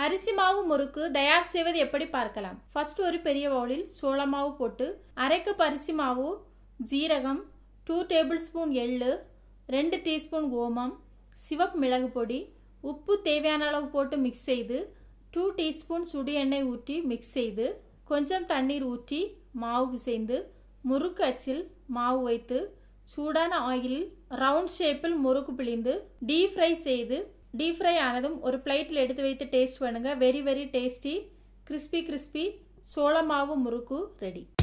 அரிசி மாவு முறுக்கு தயார் செய்வது எப்படி பார்க்கலாம் ஃபர்ஸ்ட் ஒரு பெரிய பவுலில் சோள மாவு போட்டு அரை கப் அரிசி மாவு ஜீரகம் டூ டேபிள் ஸ்பூன் எள்ளு ரெண்டு டீஸ்பூன் ஓமம் சிவப்பு மிளகு பொடி உப்பு தேவையான அளவு போட்டு மிக்ஸ் செய்து டூ டீஸ்பூன் சுடு எண்ணெய் ஊற்றி மிக்ஸ் செய்து கொஞ்சம் தண்ணீர் ஊற்றி மாவு பிசைந்து முறுக்கு அச்சில் மாவு வைத்து சூடான ஆயிலில் ரவுண்ட் ஷேப்பில் முறுக்கு பிழிந்து டீப் ஃப்ரை செய்து டீப் ஃப்ரை ஆனதும் ஒரு பிளேட்டில் எடுத்து வைத்து டேஸ்ட் பண்ணுங்க very very tasty crispy crispy சோள மாவு முறுக்கு ரெடி